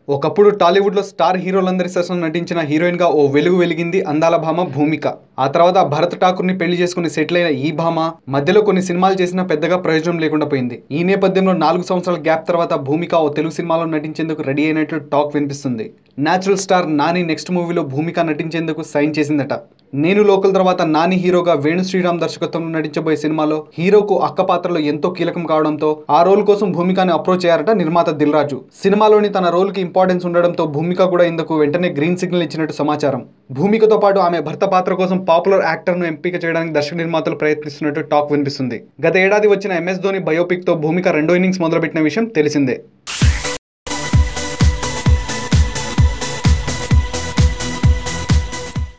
ఒకప్పుడు టాలీవుడ్లో స్టార్ హీరోలందరి సరసన నటించిన హీరోయిన్గా ఓ వెలుగు వెలిగింది అందాల భామ భూమిక ఆ తర్వాత భరత్ ఠాకూర్ని పెళ్లి చేసుకుని సెటిల్ అయిన ఈ భామ మధ్యలో కొన్ని సినిమాలు చేసినా పెద్దగా ప్రయోజనం లేకుండా పోయింది ఈ నేపథ్యంలో నాలుగు సంవత్సరాల గ్యాప్ తర్వాత భూమిక ఓ తెలుగు సినిమాలో నటించేందుకు రెడీ అయినట్లు టాక్ వినిపిస్తుంది న్యాచురల్ స్టార్ నాని నెక్స్ట్ మూవీలో భూమిక నటించేందుకు సైన్ చేసిందట నేను లోకల్ తర్వాత నాని హీరోగా వేణు శ్రీరామ్ దర్శకత్వంలో నటించబోయే సినిమాలో హీరోకు అక్క పాత్రలో ఎంతో కీలకం కావడంతో ఆ రోల్ కోసం భూమికని అప్రోచ్ అయ్యారట నిర్మాత దిల్ రాజు సినిమాలోని తన రోల్ కి ఇంపార్టెన్స్ ఉండడంతో భూమిక కూడా ఇందుకు వెంటనే గ్రీన్ సిగ్నల్ ఇచ్చినట్టు సమాచారం భూమికతో పాటు ఆమె భర్త పాత్ర కోసం పాపులర్ యాక్టర్ ను ఎంపిక చేయడానికి దర్శక నిర్మాతలు ప్రయత్నిస్తున్నట్టు టాక్ వినిపిస్తుంది గత ఏడాది వచ్చిన ఎంఎస్ ధోని బయోపిక్ తో భూమిక రెండో ఇన్నింగ్స్ మొదలుపెట్టిన విషయం తెలిసిందే